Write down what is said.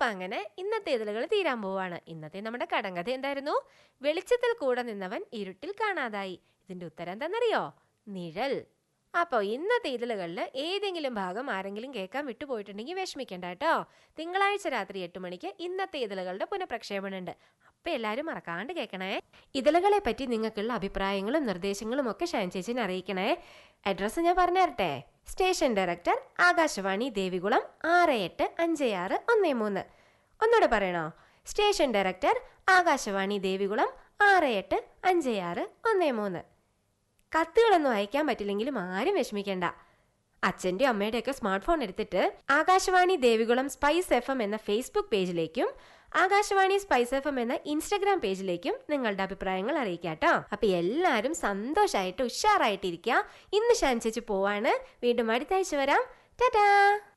അപ്പൊ അങ്ങനെ ഇന്നത്തെ ഇതിലുകൾ തീരാൻ പോവാണ് ഇന്നത്തെ നമ്മുടെ കടങ്കഥ എന്തായിരുന്നു വെളിച്ചത്തിൽ കൂടെ നിന്നവൻ ഇരുട്ടിൽ കാണാതായി ഇതിന്റെ ഉത്തരം എന്താണെന്നറിയോ നിഴൽ അപ്പോൾ ഇന്നത്തെ ഇതിലുകളിൽ ഏതെങ്കിലും ഭാഗം ആരെങ്കിലും കേൾക്കാൻ വിട്ടുപോയിട്ടുണ്ടെങ്കിൽ വിഷമിക്കണ്ട കേട്ടോ തിങ്കളാഴ്ച രാത്രി എട്ട് മണിക്ക് ഇന്നത്തെ ഇതിലുകളുടെ പുനഃപ്രക്ഷേപണം ഉണ്ട് അപ്പം എല്ലാവരും മറക്കാണ്ട് കേൾക്കണേ ഇതിലുകളെ പറ്റി നിങ്ങൾക്കുള്ള അഭിപ്രായങ്ങളും നിർദ്ദേശങ്ങളും ഒക്കെ ഷൈൻ ചേച്ചിനെ അറിയിക്കണേ അഡ്രസ്സ് ഞാൻ പറഞ്ഞു തരട്ടെ സ്റ്റേഷൻ ഡയറക്ടർ ആകാശവാണി ദേവികുളം ആറ് എട്ട് അഞ്ച് ആറ് ഒന്ന് മൂന്ന് ഒന്നുകൂടെ പറയണോ സ്റ്റേഷൻ ഡയറക്ടർ ആകാശവാണി ദേവികുളം ആറ് എട്ട് അഞ്ച് ആറ് ഒന്ന് മൂന്ന് കത്തുകളൊന്നും അയക്കാൻ പറ്റില്ലെങ്കിലും ആരും വിഷമിക്കണ്ട അച്ഛൻ്റെ അമ്മയുടെയൊക്കെ സ്മാർട്ട് ഫോൺ എടുത്തിട്ട് Akashvani Devikulam spice F M എന്ന ഫേസ്ബുക്ക് പേജിലേക്കും ആകാശവാണി സ്പൈസ് എഫ് എം എന്ന ഇൻസ്റ്റഗ്രാം പേജിലേക്കും നിങ്ങളുടെ അഭിപ്രായങ്ങൾ അറിയിക്കാട്ടോ അപ്പൊ എല്ലാവരും സന്തോഷമായിട്ട് ഉഷാറായിട്ടിരിക്കുക ഇന്ന് ഷാൻ ചേച്ചി പോവാണ് വീണ്ടും അടുത്ത ആഴ്ച വരാം ടാറ്റാ